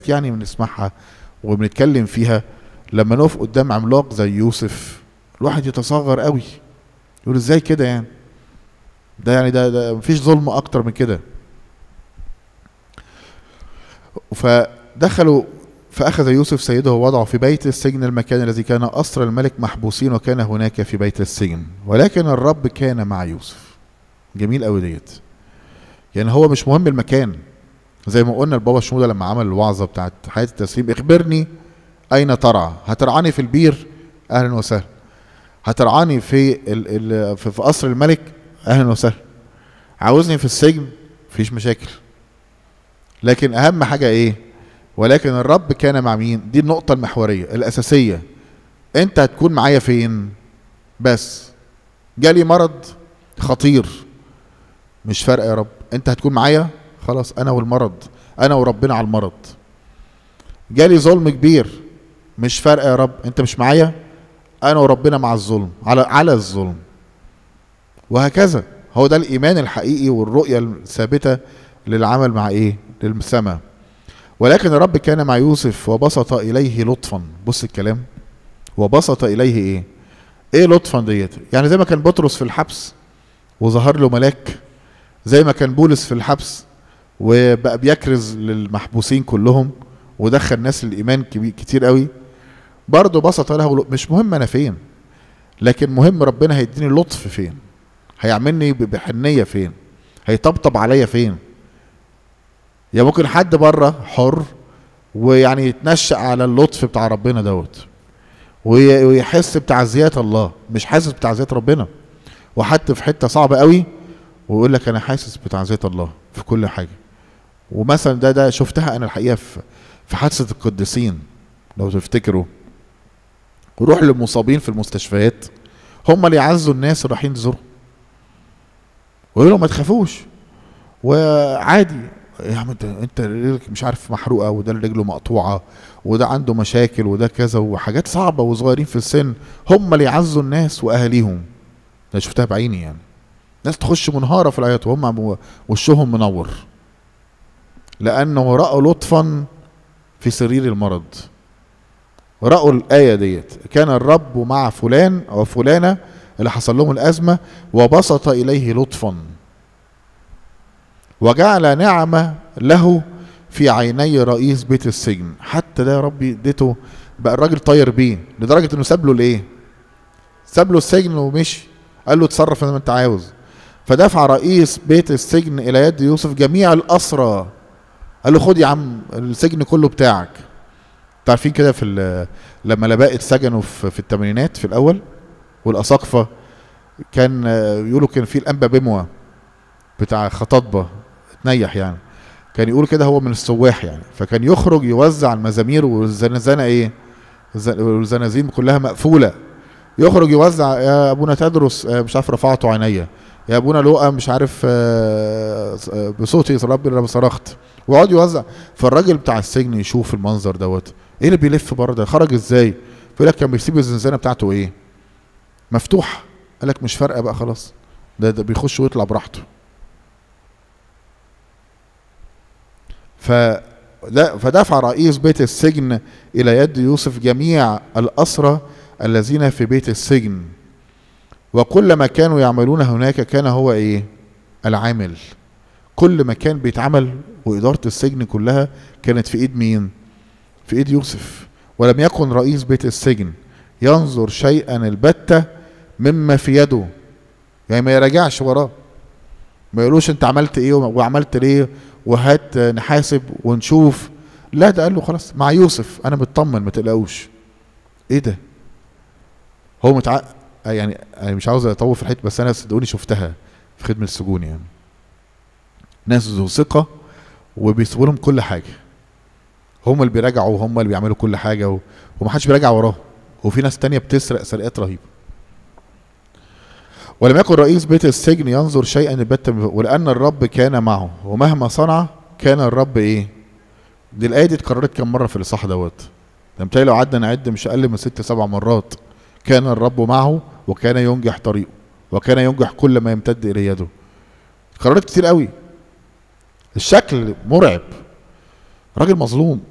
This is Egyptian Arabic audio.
يعني بنسمعها وبنتكلم فيها لما نقف قدام عملاق زي يوسف الواحد يتصغر قوي يقول ازاي كده يعني ده يعني ده, ده مفيش ظلم اكتر من كده فدخلوا فأخذ يوسف سيده ووضعه في بيت السجن المكان الذي كان أسر الملك محبوسين وكان هناك في بيت السجن ولكن الرب كان مع يوسف جميل قوي ديت يعني هو مش مهم المكان زي ما قلنا البابا شنودة لما عمل الوعظة بتاعت حياة التسليم اخبرني أين ترعى هترعاني في البير أهلا وسهلا هترعاني في ال ال في, في قصر الملك أهلا وسهلا عاوزني في السجن مفيش مشاكل لكن أهم حاجة إيه ولكن الرب كان مع مين دي النقطة المحورية الأساسية أنت هتكون معايا فين بس جالي مرض خطير مش فارقة يا رب أنت هتكون معايا خلاص أنا والمرض أنا وربنا على المرض جالي ظلم كبير مش فارقة يا رب أنت مش معايا أنا وربنا مع الظلم على على الظلم وهكذا هو ده الإيمان الحقيقي والرؤية الثابتة للعمل مع إيه للسماء ولكن الرب كان مع يوسف وبسط إليه لطفا بص الكلام وبسط إليه إيه إيه لطفا ديت يعني زي ما كان بطرس في الحبس وظهر له ملاك زي ما كان بولس في الحبس وبقى بيكرز للمحبوسين كلهم ودخل ناس الايمان كتير قوي برضه بسط له مش مهم انا فين لكن مهم ربنا هيديني لطف فين هيعملني بحنيه فين هيطبطب عليا فين يا ممكن حد بره حر ويعني يتنشأ على اللطف بتاع ربنا دوت ويحس بتعزيات الله مش حاسس بتعزيات ربنا وحتى في حته صعبه قوي ويقول لك انا حاسس بتعزيات الله في كل حاجه ومثلا ده ده شفتها انا الحقيقه في في حادثه القديسين لو تفتكروا وروح للمصابين في المستشفيات هم اللي يعزوا الناس اللي رايحين يزورهم ويقولوا ما تخافوش وعادي يا عم انت انت رجلك مش عارف محروقه وده رجله مقطوعه وده عنده مشاكل وده كذا وحاجات صعبه وصغيرين في السن هم اللي يعزوا الناس واهاليهم ده شفتها بعيني يعني ناس تخش منهارة في العياط وهم وشهم منور لأنه رأوا لطفا في سرير المرض رأوا الآية ديت كان الرب مع فلان أو فلانة اللي حصل لهم الأزمة وبسط إليه لطفا وجعل نعمة له في عيني رئيس بيت السجن حتى ده يا ربي اديته بقى الراجل طاير بيه لدرجة انه ساب له الايه ساب له السجن ومشي قال له اتصرف زي ما انت عاوز فدفع رئيس بيت السجن الى يد يوسف جميع الاسرى قال له خد يا عم السجن كله بتاعك عارفين كده في لما لباء اتسجنوا في, في الثمانينات في الاول والاساقفه كان يقولوا كان في الانبا بموى بتاع خطاطبه اتنيح يعني كان يقول كده هو من السواح يعني فكان يخرج يوزع المزامير والزنزانه ايه والزنازين كلها مقفوله يخرج يوزع يا ابونا تدرس مش عارف رفعته عينيا يا ابونا لقى مش عارف بصوتي ربي انا صرخت ويقعد يوزع فالراجل بتاع السجن يشوف المنظر دوت ايه اللي بيلف بره ده خرج ازاي فيقول لك كان بيسيب الزنزانه بتاعته ايه مفتوح قال لك مش فارقه بقى خلاص ده, ده بيخش ويطلع براحته ف فدفع رئيس بيت السجن الى يد يوسف جميع الاسرى الذين في بيت السجن وكل ما كانوا يعملون هناك كان هو ايه العامل كل ما كان بيتعمل وإدارة السجن كلها كانت في إيد مين في إيد يوسف ولم يكن رئيس بيت السجن ينظر شيئا البتة مما في يده يعني ما يراجعش وراه ما يقولوش انت عملت ايه وعملت ليه وهات نحاسب ونشوف لا ده قال له خلاص مع يوسف انا مطمن ما تقلقوش ايه ده هو متع يعني انا مش عاوز اطول في الحته بس انا صدقوني شفتها في خدمه السجون يعني ناس ذو ثقه وبيسيبوا لهم كل حاجه هم اللي بيراجعوا وهم اللي بيعملوا كل حاجه و... ومحدش بيراجع وراهم وفي ناس تانية بتسرق سرقات رهيبه ولم يكن رئيس بيت السجن ينظر شيئا البت ولان الرب كان معه ومهما صنع كان الرب ايه دي الايه دي اتكررت كم مره في الاصحاح دوت ده لو قعدنا نعد مش اقل من ست سبع مرات كان الرب معه وكان ينجح طريقه وكان ينجح كل ما يمتد الى يده قرارات كتير قوي الشكل مرعب راجل مظلوم